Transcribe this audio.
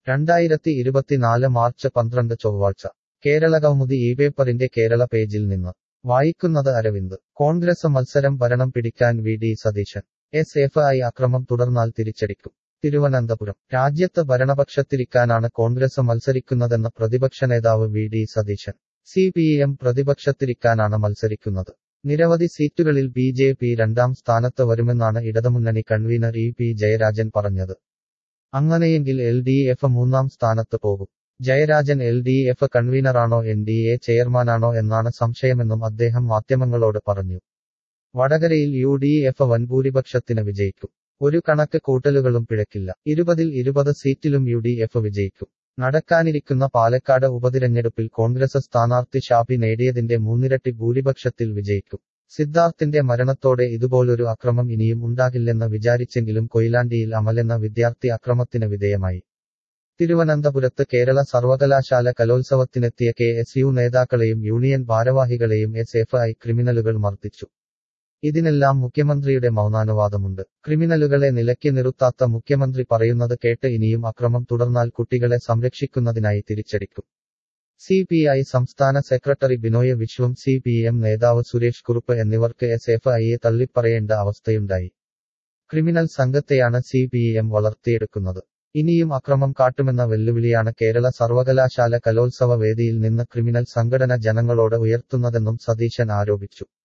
രണ്ടായിരത്തി ഇരുപത്തിനാല് മാർച്ച് പന്ത്രണ്ട് ചൊവ്വാഴ്ച കേരള കൗമുദി ഈ പേപ്പറിന്റെ കേരള പേജിൽ നിന്ന് വായിക്കുന്നത് അരവിന്ദ് കോൺഗ്രസ് മത്സരം ഭരണം പിടിക്കാൻ V D Satheesan S F I അക്രമം തുടർന്നാൽ തിരിച്ചടിക്കും തിരുവനന്തപുരം രാജ്യത്ത് ഭരണപക്ഷത്തിരിക്കാനാണ് കോൺഗ്രസ് മത്സരിക്കുന്നതെന്ന് പ്രതിപക്ഷ നേതാവ് V D Satheesan C P M പ്രതിപക്ഷത്തിരിക്കാനാണ് മത്സരിക്കുന്നത് നിരവധി സീറ്റുകളിൽ ബി ജെ പി രണ്ടാം സ്ഥാനത്ത് വരുമെന്നാണ് ഇടതുമുന്നണി കൺവീനർ ഇ പി ജയരാജൻ പറഞ്ഞത് അങ്ങനെയെങ്കിൽ എൽ ഡി എഫ് മൂന്നാം സ്ഥാനത്ത് പോകും ജയരാജൻ എൽ ഡി എഫ് കൺവീനറാണോ എൻ ഡി എ ചെയർമാനാണോ എന്നാണ് സംശയമെന്നും അദ്ദേഹം മാധ്യമങ്ങളോട് പറഞ്ഞു വടകരയിൽ യു ഡി എഫ് വൻഭൂരിപക്ഷത്തിന് വിജയിക്കും ഒരു കണക്ക് കൂട്ടലുകളും പിഴക്കില്ല ഇരുപതിൽ ഇരുപത് സീറ്റിലും യു ഡി എഫ് വിജയിക്കും നടക്കാനിരിക്കുന്ന പാലക്കാട് ഉപതിരഞ്ഞെടുപ്പിൽ കോൺഗ്രസ് സ്ഥാനാർത്ഥി ഷാഫി നേടിയതിന്റെ മൂന്നിരട്ടി ഭൂരിപക്ഷത്തിൽ വിജയിക്കും സിദ്ധാർത്ഥിന്റെ മരണത്തോടെ ഇതുപോലൊരു അക്രമം ഇനിയും ഉണ്ടാകില്ലെന്ന് വിചാരിച്ചെങ്കിലും കൊയിലാണ്ടിയിൽ അമലെന്ന വിദ്യാർത്ഥി അക്രമത്തിന് വിധേയമായി തിരുവനന്തപുരത്ത് കേരള സർവകലാശാല കലോത്സവത്തിനെത്തിയ കെ എസ് യു നേതാക്കളെയും യൂണിയൻ ഭാരവാഹികളെയും എസ് എഫ് ഐ ക്രിമിനലുകൾ മർദ്ദിച്ചു ഇതിനെല്ലാം മുഖ്യമന്ത്രിയുടെ മൗനാനുവാദമുണ്ട് ക്രിമിനലുകളെ നിലയ്ക്ക് നിർത്താത്ത മുഖ്യമന്ത്രി പറയുന്നത് കേട്ട് ഇനിയും അക്രമം തുടർന്നാൽ കുട്ടികളെ സംരക്ഷിക്കുന്നതിനായി തിരിച്ചടിക്കും സി പി ഐ സംസ്ഥാന സെക്രട്ടറി Binoy Viswam C P M നേതാവ് സുരേഷ് കുറുപ്പ് എന്നിവർക്ക് എസ് എഫ് ഐയെ തള്ളിപ്പറയേണ്ട അവസ്ഥയുണ്ടായി ക്രിമിനൽ സംഘത്തെയാണ് സി പി എം വളർത്തിയെടുക്കുന്നത് ഇനിയും അക്രമം കാട്ടുമെന്ന വെല്ലുവിളിയാണ് കേരള സർവകലാശാല കലോത്സവ വേദിയിൽ നിന്ന് ക്രിമിനൽ സംഘടന ജനങ്ങളോട് ഉയർത്തുന്നതെന്നും സതീശൻ ആരോപിച്ചു